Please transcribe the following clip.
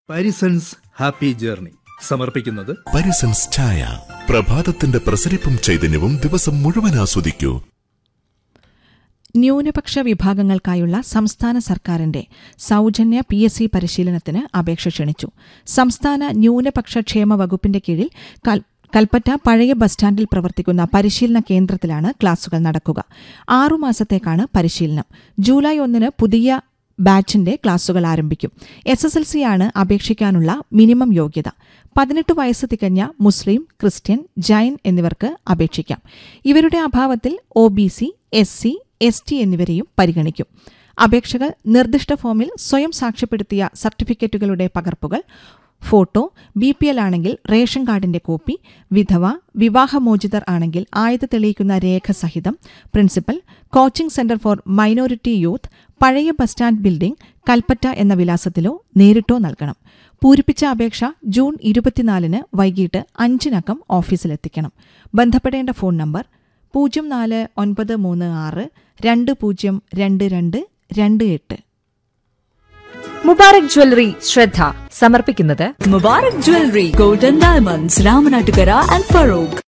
Parisons happy journey സമർപ്പിക്കുന്നത് പരിസൻസ് ചായ പ്രഭാതത്തിന്റെ പ്രസരിപ്പും ചൈതന്യവും ദിവസം മുഴുവൻ ആസ്വദിക്കൂ ന്യൂനപക്ഷ വിഭാഗങ്ങൾക്കായുള്ള സംസ്ഥാന സർക്കാരിന്റെ സൗജന്യ പി എസ് സി പരിശീലനത്തിന് അപേക്ഷ ക്ഷണിച്ചു സംസ്ഥാന ന്യൂനപക്ഷ ക്ഷേമ വകുപ്പിന്റെ കീഴിൽ കൽ- കൽപ്പറ്റ പഴയ ബസ് സ്റ്റാൻഡിൽ പ്രവർത്തിക്കുന്ന പരിശീലന കേന്ദ്രത്തിലാണ് ക്ലാസുകൾ നടക്കുക ആറുമാസത്തേക്കാണ് പരിശീലനം ജൂലൈ ഒന്നിന് പുതിയ ബാച്ചിന്റെ ക്ലാസുകൾ ആരംഭിക്കും എസ് എസ് എൽ സിയാണ് അപേക്ഷിക്കാനുള്ള മിനിമം യോഗ്യത പതിനെട്ട് വയസ്സ് തികഞ്ഞ മുസ്ലിം ക്രിസ്ത്യൻ ജൈൻ എന്നിവർക്ക് അപേക്ഷിക്കാം ഇവരുടെ അഭാവത്തിൽ O B C S C S T എന്നിവരെയും പരിഗണിക്കും അപേക്ഷകൾ നിർദ്ദിഷ്ട ഫോമിൽ സ്വയം സാക്ഷ്യപ്പെടുത്തിയ സർട്ടിഫിക്കറ്റുകളുടെ പകർപ്പുകൾ ഫോട്ടോ ബി പി എൽ ആണെങ്കിൽ റേഷൻ കാർഡിന്റെ കോപ്പി വിധവ വിവാഹമോചിതർ ആണെങ്കിൽ ആയത് തെളിയിക്കുന്ന രേഖ സഹിതം principal coaching centre for minority youth പഴയ ബസ് സ്റ്റാൻഡ് ബിൽഡിംഗ് കൽപ്പറ്റ എന്ന വിലാസത്തിലോ നേരിട്ടോ നൽകണം പൂരിപ്പിച്ച അപേക്ഷ ജൂൺ ഇരുപത്തിനാലിന് വൈകിട്ട് അഞ്ചിനക്കം ഓഫീസിലെത്തിക്കണം ബന്ധപ്പെടേണ്ട ഫോൺ നമ്പർ പൂജ്യം നാല് ഒൻപത് മൂന്ന് ആറ് രണ്ട് പൂജ്യം രണ്ട് രണ്ട് രണ്ട് എട്ട് മുബാറക് ജ്വല്ലറി ശ്രദ്ധ സമർപ്പിക്കുന്നത് Mubarak Jewelry, Golden Diamonds, Ramanattukara and Farouk.